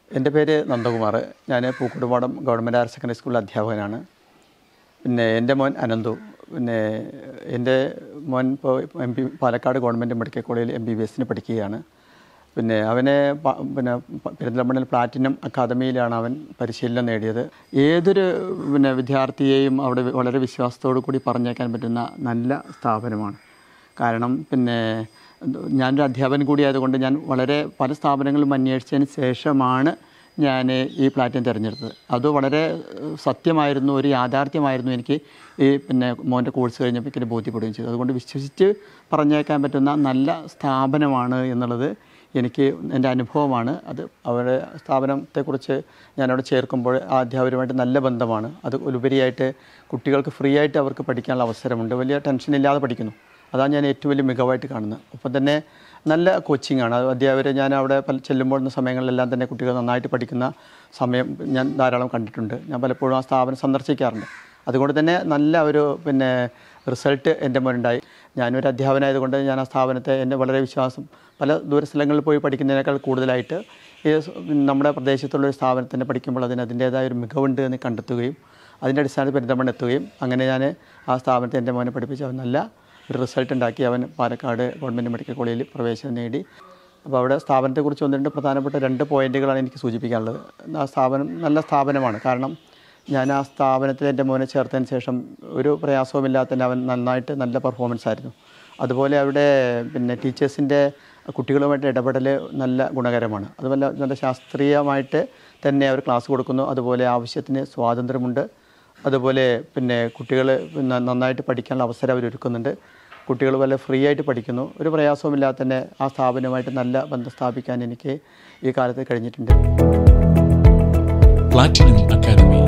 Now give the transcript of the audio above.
എൻ്റെ പേര് നന്ദകുമാർ ഞാൻ പൂക്കോട്ടുപാടം ഗവൺമെൻറ് ഹയർ സെക്കൻഡറി സ്കൂളിൽ അധ്യാപകനാണ് പിന്നെ എൻ്റെ മോൻ അനന്തു പിന്നെ എൻ്റെ മോൻ ഇപ്പോൾ M P Palakkad government medical കോളേജിൽ എം ബി ബി എസിന് പഠിക്കുകയാണ് പിന്നെ അവനെ പ- പിന്നെ പ- പെരിന്തൽമണ്ണയിൽ പ്ലാറ്റിനം അക്കാദമിയിലാണ് അവൻ പരിശീലനം നേടിയത് ഏതൊരു പിന്നെ വിദ്യാർത്ഥിയെയും അവിടെ വളരെ വിശ്വാസത്തോടു കൂടി പറഞ്ഞേക്കാൻ പറ്റുന്ന നല്ല സ്ഥാപനമാണ് കാരണം പിന്നെ ഞാനൊരു അധ്യാപകൻ കൂടി ആയതുകൊണ്ട് ഞാൻ വളരെ പല സ്ഥാപനങ്ങളും അന്വേഷിച്ചതിന് ശേഷമാണ് ഞാൻ ഈ പ്ലാറ്റ്ഫോം തിരഞ്ഞെടുത്തത് അത് വളരെ ഏഹ്, സത്യമായിരുന്നു ഒരു യാഥാർത്ഥ്യമായിരുന്നു എനിക്ക് ഈ പിന്നെ മോൻ്റെ കോഴ്സ് കഴിഞ്ഞപ്പോൾ എനിക്ക് ബോധ്യപ്പെടുകയും ചെയ്തു അതുകൊണ്ട് വിശ്വസിച്ച് പറഞ്ഞേക്കാൻ പറ്റുന്ന നല്ല സ്ഥാപനമാണ് എന്നുള്ളത് എനിക്ക് എൻ്റെ അനുഭവമാണ് അത് അവരുടെ സ്ഥാപനത്തെക്കുറിച്ച് ഞാനവിടെ ചേർക്കുമ്പോൾ ആ അധ്യാപകരുമായിട്ട് നല്ല ബന്ധമാണ് അത് ഉപരിയായിട്ട് കുട്ടികൾക്ക് ഫ്രീ ആയിട്ട് അവർക്ക് പഠിക്കാനുള്ള അവസരമുണ്ട് വലിയ ടെൻഷൻ ഇല്ലാതെ പഠിക്കുന്നു അതാണ് ഞാൻ ഏറ്റവും വലിയ മികവായിട്ട് കാണുന്നത് ഒപ്പം തന്നെ നല്ല കോച്ചിങ് ആണ് അത് അധ്യാപകർ ഞാൻ അവിടെ പല ചെല്ലുമ്പോൾ സമയങ്ങളിലെല്ലാം തന്നെ കുട്ടികൾ നന്നായിട്ട് പഠിക്കുന്ന സമയം ഞാൻ ധാരാളം കണ്ടിട്ടുണ്ട് ഞാൻ പലപ്പോഴും ആ സ്ഥാപനം സന്ദർശിക്കാറുണ്ട് അതുകൊണ്ട് തന്നെ നല്ല ഒരു പിന്നെ റിസൾട്ട് എൻ്റെ മുന്നുണ്ടായി ഞാനൊരു അധ്യാപകനായതുകൊണ്ട് ഞാൻ ആ സ്ഥാപനത്തെ എൻ്റെ വളരെ വിശ്വാസം പല ദൂര സ്ഥലങ്ങളിൽ പോയി പഠിക്കുന്നതിനേക്കാൾ കൂടുതലായിട്ട് ഈ സ് നമ്മുടെ പ്രദേശത്തുള്ള ഒരു സ്ഥാപനത്തിൽ പഠിക്കുമ്പോൾ അതിന് അതിൻ്റേതായ ഒരു മികവുണ്ട് എന്ന് കണ്ടെത്തുകയും അതിൻ്റെ അടിസ്ഥാനത്തിൽ പെരുന്തമണ്ണ എത്തുകയും അങ്ങനെ ഞാൻ ആ സ്ഥാപനത്തെ എൻ്റെ മോനെ പഠിപ്പിച്ച് അവൻ നല്ല ഒരു റിസൾട്ട് ഉണ്ടാക്കി അവൻ പാലക്കാട് ഗവൺമെൻറ് മെഡിക്കൽ കോളേജിൽ പ്രവേശനം നേടി അപ്പോൾ അവിടെ സ്ഥാപനത്തെക്കുറിച്ച് ഒന്ന് രണ്ട് പ്രധാനപ്പെട്ട രണ്ട് പോയിന്റുകളാണ് എനിക്ക് സൂചിപ്പിക്കാനുള്ളത് ആ സ്ഥാപനം നല്ല സ്ഥാപനമാണ് കാരണം ഞാൻ ആ സ്ഥാപനത്തിൽ എൻ്റെ മോനെ ചേർത്തതിന് ശേഷം ഒരു പ്രയാസവുമില്ലാതെ തന്നെ അവൻ നന്നായിട്ട് നല്ല പെർഫോമൻസ് ആയിരുന്നു അതുപോലെ അവിടെ പിന്നെ ടീച്ചേഴ്സിൻ്റെ കുട്ടികളുമായിട്ട് ഇടപെടൽ നല്ല ഗുണകരമാണ് അതുപോലെ നല്ല ശാസ്ത്രീയമായിട്ട് തന്നെ അവർ ക്ലാസ് കൊടുക്കുന്നു അതുപോലെ ആവശ്യത്തിന് സ്വാതന്ത്ര്യമുണ്ട് അതുപോലെ പിന്നെ കുട്ടികൾ പിന്നെ നന്നായിട്ട് പഠിക്കാനുള്ള അവസരം അവർ ഒരുക്കുന്നുണ്ട് കുട്ടികൾ വളരെ ഫ്രീ ആയിട്ട് പഠിക്കുന്നു ഒരു പ്രയാസവുമില്ലാതെ തന്നെ ആ സ്ഥാപനവുമായിട്ട് നല്ല ബന്ധം സ്ഥാപിക്കാൻ എനിക്ക് ഈ കാലത്ത് കഴിഞ്ഞിട്ടുണ്ട് Platinum Academy.